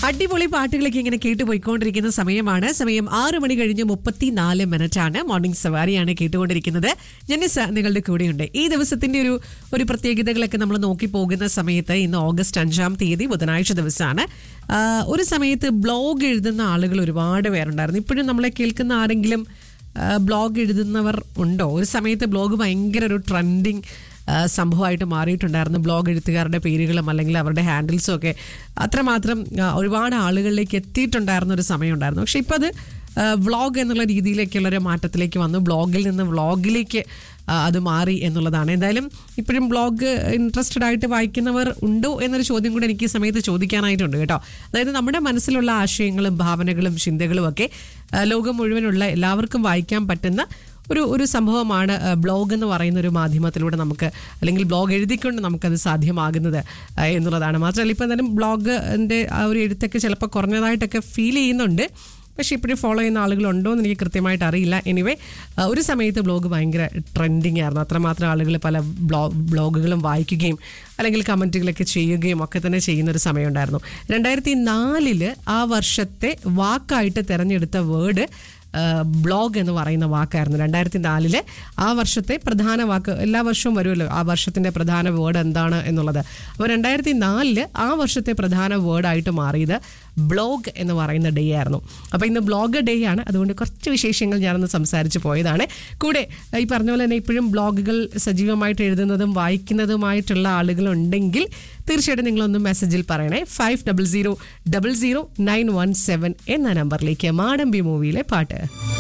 അടിപൊളി പാട്ടുകളൊക്കെ ഇങ്ങനെ കേട്ടുപോയിക്കൊണ്ടിരിക്കുന്ന സമയമാണ് സമയം ആറ് മണി കഴിഞ്ഞ് മുപ്പത്തിനാല് മിനിറ്റ് ആണ് മോർണിംഗ് സവാരിയാണ് കേട്ടുകൊണ്ടിരിക്കുന്നത് ജനിസ നിങ്ങളുടെ കൂടെയുണ്ട് ഈ ദിവസത്തിന്റെ ഒരു ഒരു പ്രത്യേകതകളൊക്കെ നമ്മൾ നോക്കി പോകുന്ന സമയത്ത് ഇന്ന് ഓഗസ്റ്റ് അഞ്ചാം തീയതി ബുധനാഴ്ച ദിവസമാണ് ആ, ഒരു സമയത്ത് ബ്ലോഗ് എഴുതുന്ന ആളുകൾ ഒരുപാട് പേരുണ്ടായിരുന്നു ഇപ്പോഴും നമ്മളെ കേൾക്കുന്ന ആരെങ്കിലും ആ, ബ്ലോഗ് എഴുതുന്നവർ ഉണ്ടോ ഒരു സമയത്ത് ബ്ലോഗ് ഭയങ്കര ഒരു ട്രെൻഡിങ് ആ, സംഭവമായിട്ട് മാറിയിട്ടുണ്ടായിരുന്നു ബ്ലോഗ് എഴുത്തുകാരുടെ പേരുകളും അല്ലെങ്കിൽ അവരുടെ ഹാൻഡിൽസും ഒക്കെ അത്രമാത്രം ആ, ഒരുപാട് ആളുകളിലേക്ക് എത്തിയിട്ടുണ്ടായിരുന്ന ഒരു സമയം ഉണ്ടായിരുന്നു പക്ഷെ ഇപ്പം അത് വ്ളോഗ് എന്നുള്ള രീതിയിലേക്കുള്ള ഒരു മാറ്റത്തിലേക്ക് വന്നു ബ്ലോഗിൽ നിന്ന് വ്ളോഗിലേക്ക് ആ, അത് മാറി എന്നുള്ളതാണ് എന്തായാലും ഇപ്പോഴും ബ്ലോഗ് ഇൻട്രസ്റ്റഡ് ആയിട്ട് വായിക്കുന്നവർ ഉണ്ടോ എന്നൊരു ചോദ്യം കൂടെ എനിക്ക് ഈ സമയത്ത് ചോദിക്കാനായിട്ടുണ്ട് കേട്ടോ അതായത് നമ്മുടെ മനസ്സിലുള്ള ആശയങ്ങളും ഭാവനകളും ചിന്തകളും ഒക്കെ ആ, ലോകം മുഴുവനുള്ള എല്ലാവർക്കും വായിക്കാൻ പറ്റുന്ന ഒരു ഒരു സംഭവമാണ് ആ, ബ്ലോഗ് എന്ന് പറയുന്ന ഒരു മാധ്യമത്തിലൂടെ നമുക്ക് അല്ലെങ്കിൽ ബ്ലോഗ് എഴുതിക്കൊണ്ട് നമുക്കത് സാധ്യമാകുന്നത് ആ, എന്നുള്ളതാണ് മാത്രമല്ല ഇപ്പം എന്തായാലും ബ്ലോഗിൻ്റെ ആ ഒരു എഴുത്തൊക്കെ ചിലപ്പോൾ കുറഞ്ഞതായിട്ടൊക്കെ ഫീൽ ചെയ്യുന്നുണ്ട് പക്ഷേ ഇപ്പോഴും ഫോളോ ചെയ്യുന്ന ആളുകളുണ്ടോ എന്ന് എനിക്ക് കൃത്യമായിട്ട് അറിയില്ല എനിവേ ഒരു സമയത്ത് ബ്ലോഗ് ഭയങ്കര ട്രെൻഡിങ് ആയിരുന്നു അത്രമാത്രം ആളുകൾ പല ബ്ലോ ബ്ലോഗുകളും വായിക്കുകയും അല്ലെങ്കിൽ കമൻറ്റുകളൊക്കെ ചെയ്യുകയും ഒക്കെ തന്നെ ചെയ്യുന്ന ഒരു സമയമുണ്ടായിരുന്നു രണ്ടായിരത്തി നാലില് ആ വർഷത്തെ വാക്കായിട്ട് തിരഞ്ഞെടുത്ത വേർഡ് ബ്ലോഗ് എന്ന് പറയുന്ന വാക്കായിരുന്നു രണ്ടായിരത്തി നാലിലെ ആ വർഷത്തെ പ്രധാന വാക്ക് എല്ലാ വർഷവും വരുമല്ലോ ആ വർഷത്തിന്റെ പ്രധാന വേർഡ് എന്താണ് എന്നുള്ളത് അപ്പോൾ രണ്ടായിരത്തി നാലില് ആ വർഷത്തെ പ്രധാന വേർഡായിട്ട് മാറിയത് ബ്ലോഗ് എന്ന് പറയുന്ന ഡേ ആയിരുന്നു അപ്പോൾ ഇന്ന് ബ്ലോഗ് ഡേ ആണ് അതുകൊണ്ട് കുറച്ച് വിശേഷങ്ങൾ ഞാനൊന്ന് സംസാരിച്ച് പോയതാണ് കൂടെ ഈ പറഞ്ഞ പോലെ തന്നെ ഇപ്പോഴും ബ്ലോഗുകൾ സജീവമായിട്ട് എഴുതുന്നതും വായിക്കുന്നതുമായിട്ടുള്ള ആളുകളുണ്ടെങ്കിൽ തീർച്ചയായിട്ടും നിങ്ങളൊന്ന് മെസ്സേജിൽ പറയണേ five double zero double zero nine one seven എന്ന നമ്പറിലേക്ക് മാടമ്പി മൂവിയിലെ പാട്ട്